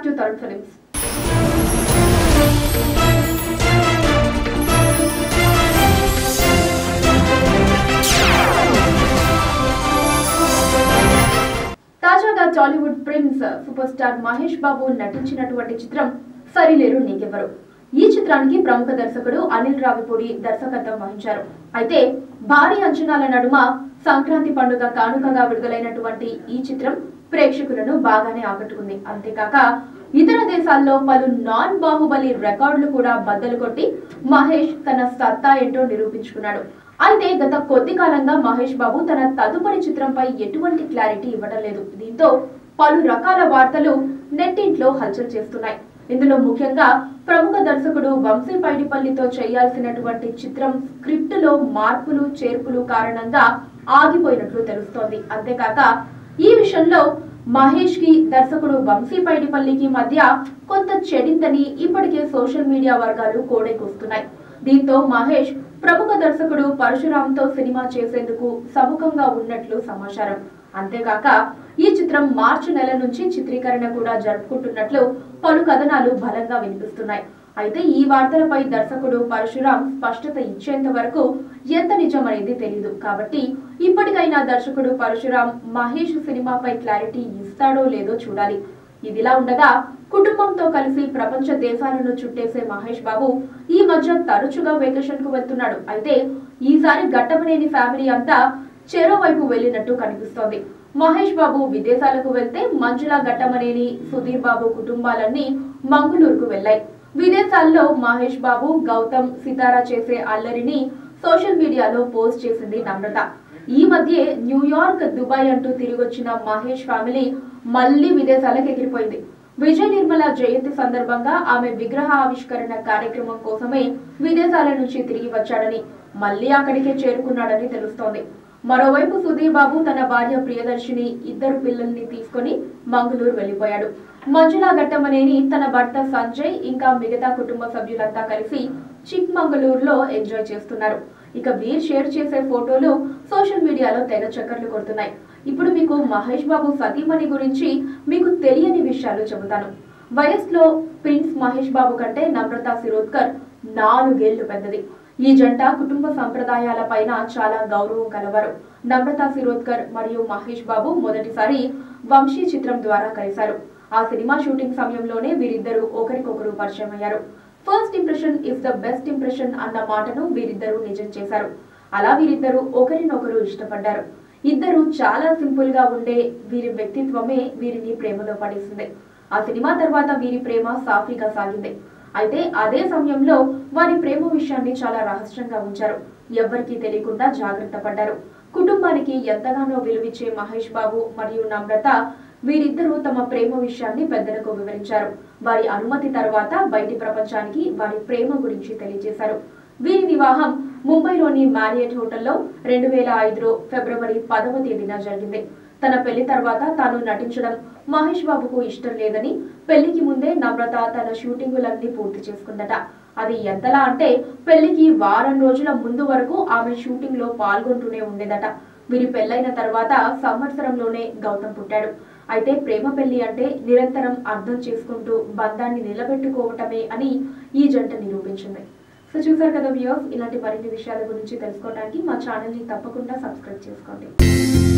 to Tarun films తాజాగా Tollywood prince super star Mahesh Babu నటించినటువంటి చిత్రం సరిలేరు నీకెవరు ఈ చిత్రానికి ప్రముఖ దర్శకుడు అనిల్ రావిపూడి దర్శకత్వం వహించారు అయితే భారీ అంచనాల నడుమ సంక్రాంతి పండుగ కానుకగా విడుదలైనటువంటి ఈ చిత్రం ప్రేక్షకులను బాగానే ఆకట్టుకుంది అంతేకాక ఇతర దేశాల్లో పలు నాన్ బాహుబలి రికార్డులు కూడా బద్దలు కొట్టి మహేష్ తన సత్తా ఏంటో నిరూపించుకున్నాడు అయితే గత కొద్ది కాలంగా మహేష్ బాబు తన తదుపరి చిత్రంపై ఎటువంటి క్లారిటీ ఇవ్వడం లేదు దీంతో పలు రకాల వార్తలు నెట్టింట్లో హల్చల్ చేస్తున్నాయి ఇందులో ముఖ్యంగా ప్రముఖ దర్శకుడు వంశీ పైడిపల్లితో చేయాల్సినటువంటి చిత్రం స్క్రిప్ట్ లో మార్పులు చేర్పులు కారణంగా ఆగిపోయినట్లు తెలుస్తోంది అంతేకాక ఈ విషయంలో మహేష్ కి దర్శకుడు వంశీ పైడిపల్లికి మధ్య కొంత చెడిందని ఇప్పటికే సోషల్ మీడియా వర్గాలు కోడైకొస్తున్నాయి దీంతో మహేష్ ప్రముఖ దర్శకుడు పరశురామ్తో సినిమా చేసేందుకు సముఖంగా ఉన్నట్లు సమాచారం అంతేకాక ఈ చిత్రం మార్చి నెల నుంచి చిత్రీకరణ కూడా జరుపుకుంటున్నట్లు పలు కథనాలు బలంగా వినిపిస్తున్నాయి అయితే ఈ వార్తలపై దర్శకుడు పరశురామ్ స్పష్టత ఇచ్చేంత వరకు ఎంత నిజం అనేది తెలియదు కాబట్టి ఇప్పటికైనా దర్శకుడు పరశురామ్ మహేష్ సినిమాపై క్లారిటీ ఇస్తాడో లేదో చూడాలి ఇదిలా ఉండగా కుటుంబంతో కలిసి ప్రపంచ దేశాలను చుట్టేసే మహేష్ బాబు ఈ మధ్య తరచుగా వెకేషన్ కు వెళ్తున్నాడు అయితే ఈసారి ఘట్టమనేని ఫ్యామిలీ అంతా చెరోవైపు వెళ్ళినట్టు కనిపిస్తోంది మహేష్ బాబు విదేశాలకు వెళ్తే మంజుల ఘట్టమనేని సుధీర్ బాబు కుటుంబాలన్నీ మంగళూరుకు వెళ్లాయి విదేశాల్లో మహేష్ బాబు గౌతమ్ సితారా చేసే అల్లరిని సోషల్ మీడియాలో పోస్ట్ చేసింది నమ్రత ఈ మధ్య న్యూయార్క్ దుబాయ్ అంటూ తిరిగొచ్చిన మహేష్ ఫ్యామిలీ మళ్ళీ విదేశాలకు ఎగిరిపోయింది విజయ్ నిర్మల జయంతి సందర్భంగా ఆమె విగ్రహ ఆవిష్కరణ కార్యక్రమం కోసమే విదేశాల నుంచి తిరిగి వచ్చాడని మళ్ళీ అక్కడికే చేరుకున్నాడని తెలుస్తోంది మరోవైపు సుధీర్ బాబు తన భార్య ప్రియదర్శిని ఇద్దరు పిల్లల్ని తీసుకొని మంగళూరు వెళ్లిపోయాడు మంజుల ఘట్టమనేని తన భర్త సంజయ్ ఇంకా మిగతా కుటుంబ సభ్యులంతా కలిసి చిక్మంగళూరులో ఎంజాయ్ చేస్తున్నారు ఇక వీర్ షేర్ చేసే ఫోటోలు సోషల్ మీడియాలో తెగ చక్కర్లు కొడుతున్నాయి ఇప్పుడు మీకు మహేష్ బాబు సతీమణి గురించి మీకు తెలియని విషయాలు చెబుతాను వయస్సులో ప్రిన్స్ మహేష్ బాబు కంటే నమ్రత శిరోద్కర్ నాలుగేళ్లు పెద్దది ఈ జంట కుటుంబ సంప్రదాయాల పైన చాలా గౌరవం కలవారు నమ్రత శిరోద్కర్ మరియు మహేష్ బాబు మొదటిసారి వంశీ చిత్రం ద్వారా కలిశారు ఆ సినిమా షూటింగ్ సమయంలోనే వీరిద్దరూ ఒకరికొకరు పరిచయం అయ్యారు first impression is the best impression అన్న మాటను వీరిద్దరూ నిజం చేశారు అలా వీరిద్దరూ ఒకరినొకరు ఇష్టపడ్డారు ఇద్దరు చాలా సింపుల్ గా ఉండే వీరి వ్యక్తిత్వమే వీరిని ప్రేమలో పడేసింది ఆ సినిమా తర్వాత వీరి ప్రేమ సాఫీగా సాగింది అయితే అదే సమయంలో వారి ప్రేమ విషయాన్ని చాలా రహస్యంగా ఉంచారు ఎవ్వరికీ తెలియకుండా జాగ్రత్త పడ్డారు కుటుంబానికి ఎంతగానో విలువిచ్చే మహేష్ బాబు మరియు నమ్రత వీరిద్దరూ తమ ప్రేమ విషయాన్ని పెద్దలకు వివరించారు వారి అనుమతి తర్వాత బయటి ప్రపంచానికి వారి ప్రేమ గురించి తెలియజేశారు వీరి వివాహం ముంబైలోని మ్యారియట్ హోటల్లో రెండు వేల ఐదులో ఫిబ్రవరి పదవ తేదీన జరిగింది తన పెళ్లి తర్వాత తాను నటించడం మహేష్ బాబుకు ఇష్టం లేదని పెళ్లికి ముందే నమ్రత తన షూటింగులన్నీ పూర్తి చేసుకుందట అది ఎంతలా అంటే పెళ్లికి వారం రోజుల ముందు వరకు ఆమె షూటింగ్ లో పాల్గొంటూనే ఉండేదట వీరి పెళ్లైన తర్వాత సంవత్సరంలోనే గౌతమ్ పుట్టాడు అయితే ప్రేమ పెళ్లి అంటే నిరంతరం అర్థం చేసుకుంటూ బంధాన్ని నిలబెట్టుకోవటమే అని ఈ జంట నిరూపించింది సో చూసారు కదా వ్యూస్ ఇలాంటి మరిన్ని విషయాల గురించి తెలుసుకోవడానికి మా ఛానల్ని తప్పకుండా సబ్స్క్రైబ్ చేసుకోండి